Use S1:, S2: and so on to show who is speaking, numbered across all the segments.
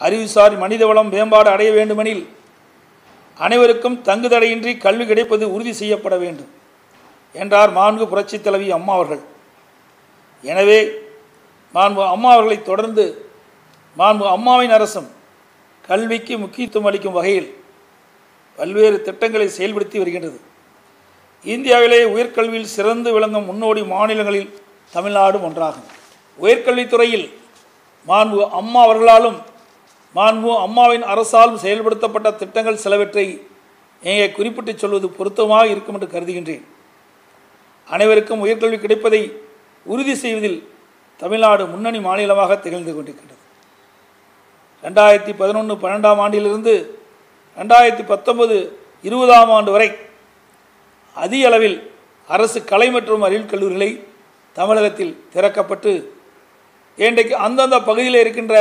S1: அறிவுசார் மனிதவளம் மேம்பாடு அடைய வேண்டுமெனில் அனைவருக்கும் தங்குதடையின்றி கல்வி கிடைப்பது உறுதி செய்யப்பட வேண்டும் என்றார் மாண்பு புரட்சித் தலைவி அம்மா அவர்கள் எனவே மாண்பு அம்மா அவர்களை தொடர்ந்து மாண்பு அம்மாவின் அரசும் கல்விக்கு முக்கியத்துவம் அளிக்கும் வகையில் பல்வேறு திட்டங்களை செயல்படுத்தி வருகின்றது இந்தியாவிலே உயர்கல்வியில் சிறந்து விளங்கும் முன்னோடி மாநிலங்களில் தமிழ்நாடும் ஒன்றாகும் உயர்கல்வித்துறையில் மாண்பு அம்மா அவர்களாலும் மாண்பு அம்மாவின் அரசாலும் செயல்படுத்தப்பட்ட திட்டங்கள் சிலவற்றை இங்கே குறிப்பிட்டு சொல்வது பொருத்தமாக இருக்கும் என்று கருதுகின்றேன் அனைவருக்கும் உயர்கல்வி கிடைப்பதை உறுதி செய்வதில் தமிழ்நாடு முன்னணி மாநிலமாக திகழ்ந்து கொண்டிருக்கின்றது ரெண்டாயிரத்தி பதினொன்று பன்னெண்டாம் ஆண்டிலிருந்து ரெண்டாயிரத்தி பத்தொன்பது இருபதாம் ஆண்டு வரை அதிக அளவில் அரசு கலை மற்றும் அறிவியல் கல்லூரிகளை தமிழகத்தில் திறக்கப்பட்டு இன்றைக்கு அந்தந்த பகுதியில் இருக்கின்ற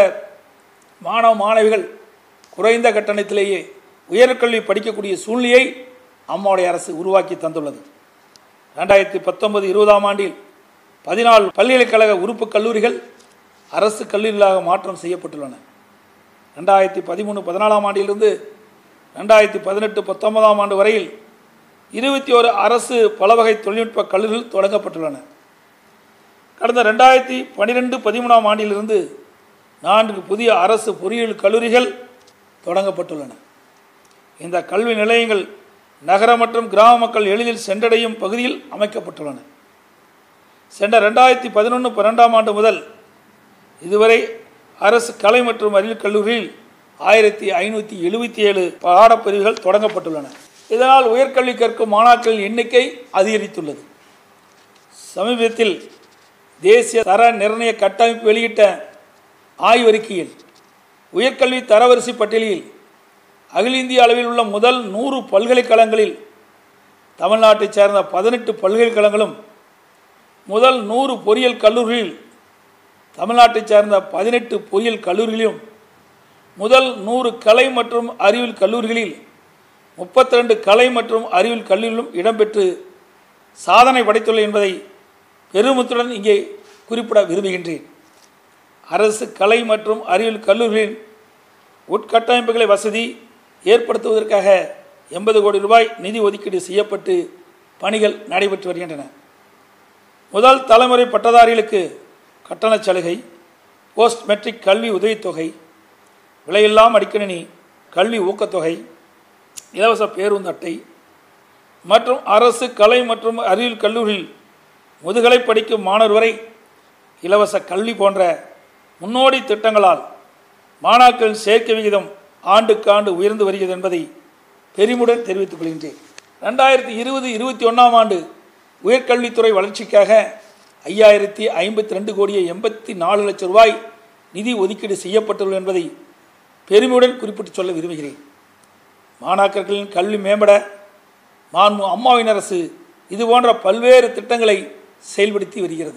S1: மாணவ மாணவிகள் குறைந்த கட்டணத்திலேயே உயர்கல்வி படிக்கக்கூடிய சூழ்நிலையை அம்மாவுடைய அரசு உருவாக்கி தந்துள்ளது ரெண்டாயிரத்தி பத்தொன்பது இருபதாம் ஆண்டில் பதினாலு பல்கலைக்கழக உறுப்பு கல்லூரிகள் அரசு கல்லூரிகளாக மாற்றம் செய்யப்பட்டுள்ளன ரெண்டாயிரத்தி பதிமூணு பதினாலாம் ஆண்டிலிருந்து ரெண்டாயிரத்தி பதினெட்டு பத்தொன்பதாம் ஆண்டு வரையில் இருபத்தி ஒரு அரசு பலவகை தொழில்நுட்ப கல்லூரிகள் தொடங்கப்பட்டுள்ளன கடந்த ரெண்டாயிரத்தி பன்னிரெண்டு பதிமூணாம் ஆண்டிலிருந்து நான்கு புதிய அரசு பொறியியல் கல்லூரிகள் தொடங்கப்பட்டுள்ளன இந்த கல்வி நிலையங்கள் நகர மற்றும் கிராம மக்கள் எளிதில் சென்றடையும் பகுதியில் அமைக்கப்பட்டுள்ளன சென்ற ரெண்டாயிரத்தி பதினொன்று பன்னெண்டாம் ஆண்டு முதல் இதுவரை அரசு கலை மற்றும் அறிவியல் கல்லூரியில் ஆயிரத்தி ஐநூற்றி எழுபத்தி ஏழு பாடப்பிரிவுகள் தொடங்கப்பட்டுள்ளன இதனால் உயர்கல்வி கற்கும் மாணாக்கரின் எண்ணிக்கை அதிகரித்துள்ளது சமீபத்தில் தேசிய தர நிர்ணய கட்டமைப்பு வெளியிட்ட ஆய்வறிக்கையில் உயர்கல்வி தரவரிசை பட்டியலில் அகில இந்திய அளவில் உள்ள முதல் நூறு பல்கலைக்கழகங்களில் தமிழ்நாட்டைச் சேர்ந்த பதினெட்டு பல்கலைக்கழகங்களும் முதல் நூறு பொறியியல் கல்லூரிகளில் தமிழ்நாட்டைச் சேர்ந்த பதினெட்டு பொறியியல் கல்லூரிகளிலும் முதல் நூறு கலை மற்றும் அறிவியல் கல்லூரிகளில் முப்பத்தி ரெண்டு கலை மற்றும் அறிவியல் கல்லூரிகளும் இடம்பெற்று சாதனை படைத்துள்ளது என்பதை பெருமித்துடன் இங்கே குறிப்பிட விரும்புகின்றேன் அரசு கலை மற்றும் அறிவியல் கல்லூரிகளின் உட்கட்டமைப்புகளை வசதி ஏற்படுத்துவதற்காக எண்பது கோடி ரூபாய் நிதி ஒதுக்கீடு செய்யப்பட்டு பணிகள் நடைபெற்று வருகின்றன முதல் தலைமுறை பட்டதாரிகளுக்கு கட்டணச் சலுகை போஸ்ட் மெட்ரிக் கல்வி உதவித்தொகை விலையில்லா மடிக்கணினி கல்வி ஊக்கத்தொகை இலவச பேருந்து அட்டை மற்றும் அரசு கலை மற்றும் அறிவியல் கல்லூரியில் முதுகலை படிக்கும் மாணவர் வரை இலவச கல்வி போன்ற முன்னோடி திட்டங்களால் மாணாக்கரின் சேர்க்கை விகிதம் ஆண்டுக்கு ஆண்டு உயர்ந்து வருகிறது என்பதை பெருமையுடன் தெரிவித்துக் கொள்கின்றேன் ரெண்டாயிரத்தி இருபது இருபத்தி ஒன்றாம் ஆண்டு உயர்கல்வித்துறை வளர்ச்சிக்காக ஐயாயிரத்தி ஐம்பத்தி ரெண்டு கோடியே எண்பத்தி நாலு லட்சம் ரூபாய் நிதி ஒதுக்கீடு செய்யப்பட்டுள்ளது என்பதை பெருமையுடன் குறிப்பிட்டு சொல்ல விரும்புகிறேன் மாணாக்கர்களின் கல்வி மேம்பட மாண்பு அம்மாவின் அரசு இது போன்ற பல்வேறு திட்டங்களை செயல்படுத்தி வருகிறது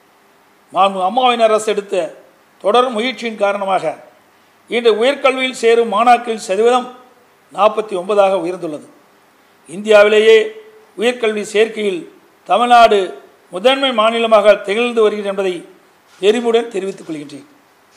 S1: மாண்பு அம்மாவின் அரசு எடுத்த தொடர் முயற்சியின் காரணமாக இன்று உயர்கல்வியில் சேரும் மாணாக்கரின் சதவீதம் நாற்பத்தி ஒன்பதாக உயர்ந்துள்ளது இந்தியாவிலேயே உயர்கல்வி சேர்க்கையில் தமிழ்நாடு முதன்மை மாநிலமாக திகழ்ந்து வருகிறது என்பதை பெருமையுடன் தெரிவித்துக் கொள்கின்றேன்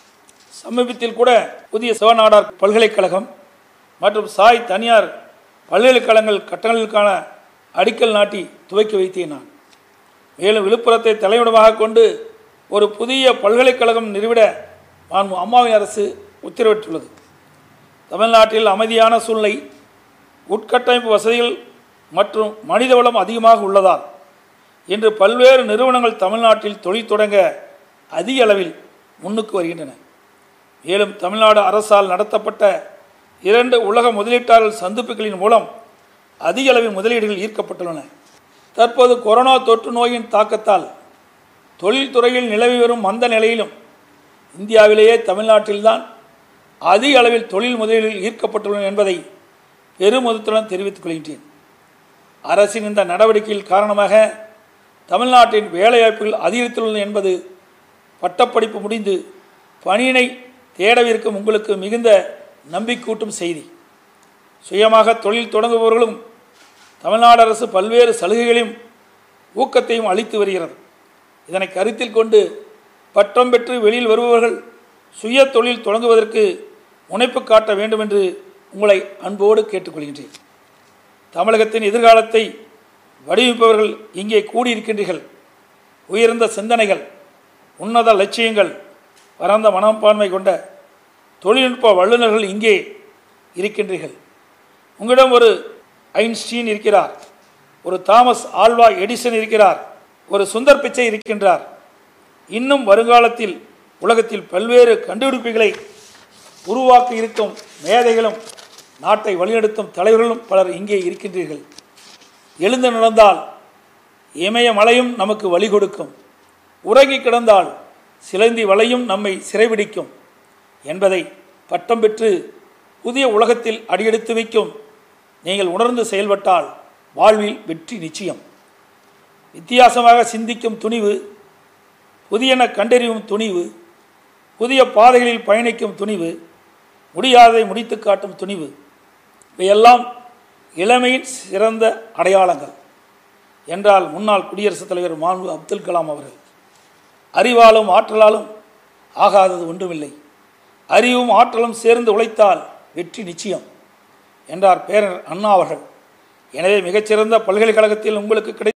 S1: சமீபத்தில் கூட புதிய சிவநாடார் பல்கலைக்கழகம் மற்றும் சாய் தனியார் பல்கலைக்கழகங்கள் கட்டணங்களுக்கான அடிக்கல் நாட்டி துவக்கி வைத்தேன் நான் மேலும் விழுப்புரத்தை தலைமையிடமாக கொண்டு ஒரு புதிய பல்கலைக்கழகம் நிறுவிட நான் அம்மாவின் அரசு உத்தரவிட்டுள்ளது தமிழ்நாட்டில் அமைதியான சூழ்நிலை உட்கட்டமைப்பு வசதிகள் மற்றும் மனிதவளம் அதிகமாக உள்ளதால் இன்று பல்வேறு நிறுவனங்கள் தமிழ்நாட்டில் தொழில் தொடங்க அதிக அளவில் முன்னுக்கு வருகின்றன மேலும் தமிழ்நாடு அரசால் நடத்தப்பட்ட இரண்டு உலக முதலீட்டாளர் சந்திப்புகளின் மூலம் அதிக அளவில் முதலீடுகள் ஈர்க்கப்பட்டுள்ளன தற்போது கொரோனா தொற்று நோயின் தாக்கத்தால் தொழில்துறையில் நிலவி வரும் மந்த நிலையிலும் இந்தியாவிலேயே தமிழ்நாட்டில்தான் அதிக அளவில் தொழில் முதலீடுகள் ஈர்க்கப்பட்டுள்ளன என்பதை பெருமிதத்துடன் தெரிவித்துக் கொள்கின்றேன் அரசின் இந்த நடவடிக்கையில் காரணமாக தமிழ்நாட்டின் வேலைவாய்ப்புகள் அதிகரித்துள்ளன என்பது பட்டப்படிப்பு முடிந்து பணியினை தேடவிருக்கும் உங்களுக்கு மிகுந்த நம்பிக்கூட்டும் செய்தி சுயமாக தொழில் தொடங்குபவர்களும் தமிழ்நாடு அரசு பல்வேறு சலுகைகளையும் ஊக்கத்தையும் அளித்து வருகிறது இதனை கருத்தில் கொண்டு பட்டம் பெற்று வெளியில் வருபவர்கள் சுய தொழில் தொடங்குவதற்கு முனைப்பு காட்ட வேண்டும் என்று உங்களை அன்போடு கேட்டுக்கொள்கின்றேன் தமிழகத்தின் எதிர்காலத்தை வடிவமைப்பவர்கள் இங்கே கூடியிருக்கின்றீர்கள் உயர்ந்த சிந்தனைகள் உன்னத லட்சியங்கள் பரந்த மனப்பான்மை கொண்ட தொழில்நுட்ப வல்லுநர்கள் இங்கே இருக்கின்றீர்கள் உங்களிடம் ஒரு ஐன்ஸ்டீன் இருக்கிறார் ஒரு தாமஸ் ஆல்வா எடிசன் இருக்கிறார் ஒரு சுந்தர் பிச்சை இருக்கின்றார் இன்னும் வருங்காலத்தில் உலகத்தில் பல்வேறு கண்டுபிடிப்புகளை உருவாக்க இருக்கும் மேதைகளும் நாட்டை வழிநடத்தும் தலைவர்களும் பலர் இங்கே இருக்கின்றீர்கள் எழுந்து நடந்தால் இமயமலையும் நமக்கு வழி கொடுக்கும் உறங்கி கிடந்தால் சிலந்தி வலையும் நம்மை சிறைபிடிக்கும் என்பதை பட்டம் பெற்று புதிய உலகத்தில் அடியெடுத்து வைக்கும் நீங்கள் உணர்ந்து செயல்பட்டால் வாழ்வில் வெற்றி நிச்சயம் வித்தியாசமாக சிந்திக்கும் துணிவு புதியன கண்டறியும் துணிவு புதிய பாதைகளில் பயணிக்கும் துணிவு முடியாததை முடித்து காட்டும் துணிவு இவையெல்லாம் இளமையின் சிறந்த அடையாளங்கள் என்றால் முன்னாள் குடியரசுத் தலைவர் மாண்பு அப்துல் கலாம் அவர்கள் அறிவாலும் ஆற்றலாலும் ஆகாதது ஒன்றுமில்லை அறிவும் ஆற்றலும் சேர்ந்து உழைத்தால் வெற்றி நிச்சயம் என்றார் பேரர் அண்ணா அவர்கள் எனவே மிகச்சிறந்த பல்கலைக்கழகத்தில் உங்களுக்கு கிடை